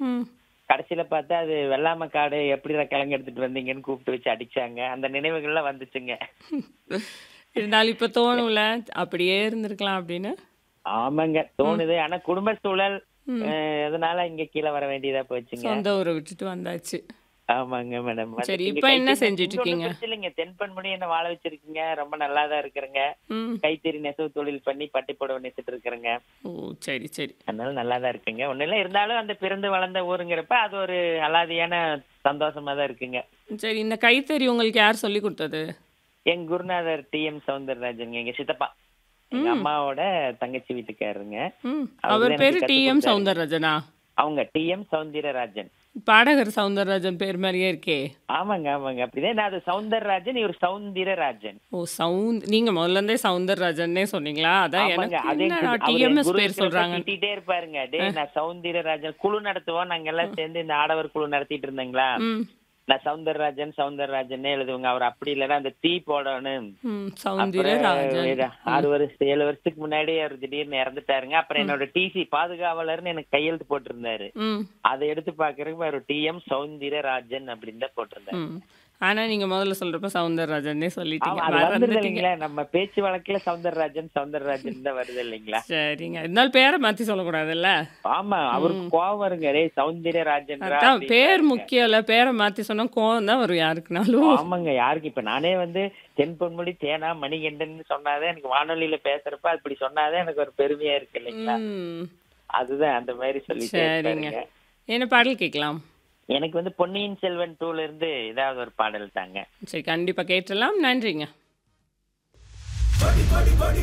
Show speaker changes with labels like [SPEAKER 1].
[SPEAKER 1] ம்.
[SPEAKER 2] கடைசியில பார்த்தா அது வெள்ளாமை காடு எப்படிடா கிழங்கு எடுத்துட்டு வந்தீங்கன்னு கூப்பிட்டு வச்சு அடிச்சாங்க அந்த நினைவுகள்லாம் வந்துச்சுங்க
[SPEAKER 1] இருந்தாலும் இப்ப தோணும்ல அப்படியே இருந்திருக்கலாம் அப்படின்னு
[SPEAKER 2] ஆமாங்க தோணுது ஆனா குடும்ப சூழல்
[SPEAKER 1] ம்.
[SPEAKER 2] அஹ், அதனால இங்க கீழே வர வேண்டியதா போச்சுங்க
[SPEAKER 1] சொந்த ஊரை விட்டுட்டு வந்தாச்சு
[SPEAKER 2] ஆமாங்க மேடம்
[SPEAKER 1] சரி, இப்ப என்ன செஞ்சுட்டு இருக்கீங்க?
[SPEAKER 2] இல்லைங்க தென்பண்படி என்ன வாழ வச்சிருக்கீங்க ரொம்ப நல்லா தான் இருக்கிறேங்க
[SPEAKER 1] ம்
[SPEAKER 2] கைத்தறி நெசவு தொழில் பண்ணி பட்டி புடவை நெசிட்டு இருக்கிறேங்க
[SPEAKER 1] ஓ சரி சரி
[SPEAKER 2] அதனால நல்லா தான் இருக்குங்க ஒன்றும் இல்லை இருந்தாலும் அந்த பிறந்து வளர்ந்த ஊருங்கிறப்ப அது ஒரு அலாதியான சந்தோஷமா தான் இருக்குங்க
[SPEAKER 1] சரி இந்த கைத்தறி உங்களுக்கு யார் சொல்லி கொடுத்தது
[SPEAKER 2] எங்க குருநாதர் டி எம் சவுந்தரராஜன் எங்க சித்தப்பா எங்க அம்மாவோட தங்கச்சி வீட்டுக்காரருங்க
[SPEAKER 1] ம்
[SPEAKER 2] அவர்
[SPEAKER 1] அவர்
[SPEAKER 2] தான்
[SPEAKER 1] பேரு
[SPEAKER 2] எனக்கு
[SPEAKER 1] டி
[SPEAKER 2] கத்துக்
[SPEAKER 1] எம்
[SPEAKER 2] கொடுத்தாரு.
[SPEAKER 1] சவுந்தரராஜனா
[SPEAKER 2] அவங்க டி எம் சவுந்தரராஜன்
[SPEAKER 1] பாடகர் சவுந்தரராஜன் பேர் மாதிரியே இருக்கே
[SPEAKER 2] ஆமாங்க ஆமாங்க அப்படிதான் நான் அது சவுந்தரராஜன் இவர் சவுந்தரராஜன்
[SPEAKER 1] ஓ சவுண்ட் நீங்க முதல்ல இருந்தே சவுந்தரராஜன்னே சொன்னீங்களா அதான்
[SPEAKER 2] ஆமாங்க
[SPEAKER 1] எனக்கு
[SPEAKER 2] அதே
[SPEAKER 1] என்ன
[SPEAKER 2] குரு- அவரு
[SPEAKER 1] டிஎம்எஸ்
[SPEAKER 2] குரு
[SPEAKER 1] பேர்
[SPEAKER 2] இருக்கிறப்ப
[SPEAKER 1] சொல்றாங்க
[SPEAKER 2] திட்டிட்டே இருப்பாருங்க டேய் நான் சவுந்தரராஜன் குழு நடத்துவோம் நாங்க எல்லாம் சேர்ந்து இந்த ஆடவர் குழு நடத்திட்டு இருந்தீங்களா
[SPEAKER 1] ம்
[SPEAKER 2] நான் சவுந்தரராஜன் சவுந்தரராஜன் எழுதுவங்க அவர் அப்படி இல்லைன்னா அந்த தீ போடணும்
[SPEAKER 1] ம்
[SPEAKER 2] அப்புறம்
[SPEAKER 1] சவுந்தரராஜன்
[SPEAKER 2] இது ஆறு வருஷம் ஏழு வருஷத்துக்கு முன்னாடி அவர் திடீர்னு இறந்துட்டாருங்க அப்புறம் என்னோட டிசி பாதுகாவலர்னு எனக்கு கையெழுத்து போட்டிருந்தாரு
[SPEAKER 1] ம்
[SPEAKER 2] அதை எடுத்து பாக்குறதுக்கு அவர் டி எம் சவுந்தரராஜன் அப்படின்னு தான் போட்டிருந்தாரு
[SPEAKER 1] ம் ஆனா நீங்க முதல்ல சொல்றப்ப சவுந்தரராஜன்னே சொல்லிட்டீங்க
[SPEAKER 2] ஆமா, அது வந்துருது
[SPEAKER 1] மறந்துட்டீங்க
[SPEAKER 2] இல்லைங்களா நம்ம பேச்சு வழக்குல சவுந்தரராஜன் சவுந்தரராஜன் தான் வருது இல்லைங்களா
[SPEAKER 1] சரிங்க இருந்தாலும் பேரை மாத்தி சொல்லக்கூடாதுல்ல
[SPEAKER 2] ஆமா அவருக்கு கோவம் வருங்க டேய் சௌந்தரராஜன்
[SPEAKER 1] அதான் பேர் முக்கியம் இல்ல பேரை மாத்தி சொன்னா கோவம் தான் வரும் யாருக்குனாலும்
[SPEAKER 2] ஆமாங்க யாருக்கு இப்ப நானே வந்து தென்பொன்மொழி தேனா மணிகண்டன் சொன்னாதான் எனக்கு வானொலியில பேசுறப்ப அப்படி சொன்னாதான் எனக்கு ஒரு பெருமையா இருக்கு இல்லைங்களா
[SPEAKER 1] ம்
[SPEAKER 2] அதுதான் அந்த மாதிரி சொல்லிட்டே
[SPEAKER 1] சரிங்க
[SPEAKER 2] இருப்பாருங்க
[SPEAKER 1] என்ன பாடல் கேட்கலாம்
[SPEAKER 2] எனக்கு வந்து பொன்னியின் செல்வன் டூல இருந்து ஏதாவது ஒரு பாடல் தாங்க
[SPEAKER 1] சரி கண்டிப்பா கேட்டுடலாம் நன்றிங்க
[SPEAKER 3] படி படி படி